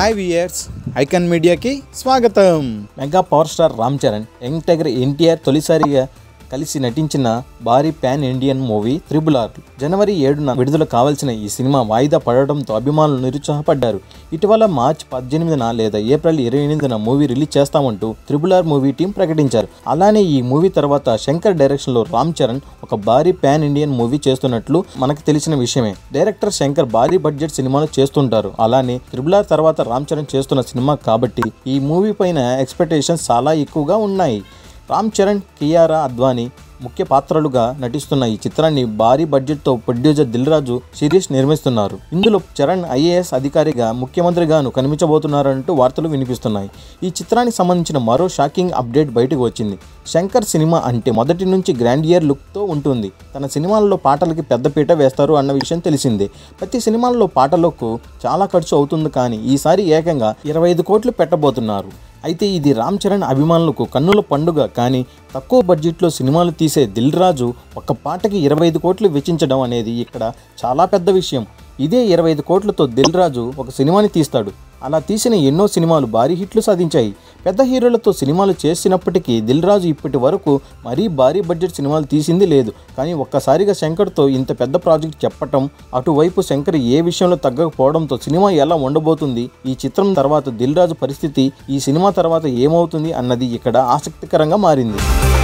hi viewers icon మీడియాకి స్వాగతం mega power star Ram Charan young tiger NTR తొలిసారిగా కలిసి నటించిన భారీ pan Indian movie triple R జనవరి ఏడున విడుదల కావాల్సిన ఈ సినిమా వాయిదా పడడంతో అభిమానులు నిరుత్సాహపడ్డారు ఇటీవల మార్చి పద్దెనిమిదిన లేదా ఏప్రిల్ ఇరవై ఎనిమిదిన మూవీ రిలీజ్ చేస్తామంటూ త్రిబుల్ ఆర్ మూవీ టీం ప్రకటించారు అలానే ఈ మూవీ తర్వాత శంకర్ డైరెక్షన్లో రామ్ చరణ్ ఒక భారీ పాన్ ఇండియన్ మూవీ చేస్తున్నట్లు మనకు తెలిసిన విషయమే డైరెక్టర్ శంకర్ భారీ బడ్జెట్ సినిమాలు చేస్తుంటారు అలానే త్రిబుల్ ఆర్ తర్వాత రామ్ చరణ్ చేస్తున్న సినిమా కాబట్టి ఈ మూవీ పైన ఎక్స్పెక్టేషన్స్ చాలా ఎక్కువగా ఉన్నాయి రామ్ చరణ్ కియారా అద్వానీ ముఖ్య పాత్రలుగా నటిస్తున్న ఈ చిత్రాన్ని భారీ బడ్జెట్తో ప్రొడ్యూసర్ దిల్ రాజు సిరీస్ నిర్మిస్తున్నారు ఇందులో చరణ్ ఐఏఎస్ అధికారిగా ముఖ్యమంత్రిగాను కనిపించబోతున్నారంటూ వార్తలు వినిపిస్తున్నాయి ఈ చిత్రానికి సంబంధించిన మరో షాకింగ్ అప్డేట్ బయటకు వచ్చింది శంకర్ సినిమా అంటే మొదటి నుంచి గ్రాండియర్ లుక్తో ఉంటుంది తన సినిమాల్లో పాటలకి పెద్దపీట వేస్తారు అన్న విషయం తెలిసిందే ప్రతి సినిమాల్లో పాటలకు చాలా ఖర్చు అవుతుంది కానీ ఈసారి ఏకంగా ఇరవై ఐదు కోట్లు పెట్టబోతున్నారు అయితే ఇది రామ్ చరణ్ అభిమానులకు కన్నుల పండుగ కానీ తక్కువ బడ్జెట్లో సినిమాలు తీసే దిల్ రాజు ఒక పాటకి ఇరవై ఐదు కోట్లు వెచ్చించడం అనేది ఇక్కడ చాలా పెద్ద విషయం ఇదే ఇరవై ఐదు కోట్లతో దిల్ రాజు ఒక సినిమాని తీస్తాడు అలా తీసిన ఎన్నో సినిమాలు భారీ హిట్లు సాధించాయి పెద్ద హీరోలతో సినిమాలు చేసినప్పటికీ దిల్ రాజు ఇప్పటి వరకు మరీ భారీ బడ్జెట్ సినిమాలు తీసింది లేదు కానీ ఒక్కసారిగా శంకర్తో ఇంత పెద్ద ప్రాజెక్ట్ చెప్పటం అటువైపు శంకర్ ఏ విషయంలో తగ్గకపోవడంతో సినిమా ఎలా ఉండబోతుంది ఈ చిత్రం తర్వాత దిల్ రాజు పరిస్థితి ఈ సినిమా తర్వాత ఏమవుతుంది అన్నది ఇక్కడ ఆసక్తికరంగా మారింది